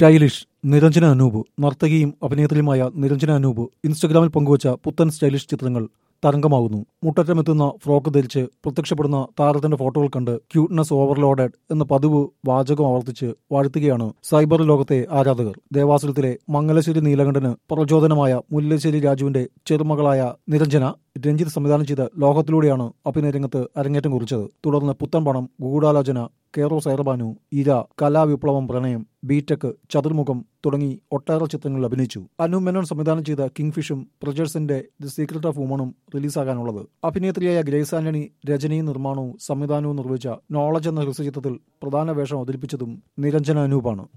stylish Niranjana Anoop നർത്തകിയും അഭിനേത്രിയുമായ നിരഞ്ജന അനൂപ് ഇൻസ്റ്റഗ്രാമിൽ പങ്കുവച്ച പുത്തൻ സ്റ്റൈലിഷ് ചിത്രങ്ങൾ തരംഗമാകുന്നു മുട്ടറ്റമെത്തുന്ന ഫ്രോക്ക് ധരിച്ച് പ്രത്യക്ഷപ്പെടുന്ന താരത്തിന്റെ ഫോട്ടോകൾ കണ്ട് ക്യൂട്ട്നെസ് ഓവർലോഡഡ് എന്ന പതിവ് വാചകം ആവർത്തിച്ച് വാഴ്ത്തുകയാണ് സൈബർ ലോകത്തെ ആരാധകർ ദേവാസുരത്തിലെ മംഗലശ്ശേരി നീലകണ്ഠന് പ്രചോദനമായ മുല്ലശ്ശേരി രാജുവിന്റെ ചെറുമകളായ നിരഞ്ജന രഞ്ജിത്ത് സംവിധാനം ചെയ്ത ലോകത്തിലൂടെയാണ് അഭിനയ രംഗത്ത് അരങ്ങേറ്റം കുറിച്ചത് തുടർന്ന് പുത്തൻ പണം ഗൂഢാലോചന കേറോ സൈറബാനു ഇര കലാവിപ്ലവം പ്രണയം ബിടെക് ചതുർമുഖം തുടങ്ങി ഒട്ടേറെ ചിത്രങ്ങളിൽ അഭിനയിച്ചു അനു മേനോൻ സംവിധാനം ചെയ്ത കിങ് ഫിഷും പ്രൊജേഴ്സിന്റെ ദി സീക്രട്ട് ഓഫ് വുമണും റിലീസാകാനുള്ളത് അഭിനേത്രിയായ ഗ്രേസ് ആന്റണി രചനയും നിർമ്മാണവും സംവിധാനവും നിർവഹിച്ച നോളജ് എന്ന ഹ്രസ്വചിത്രത്തിൽ പ്രധാന വേഷം അവതരിപ്പിച്ചതും നിരഞ്ജന അനൂപാണ്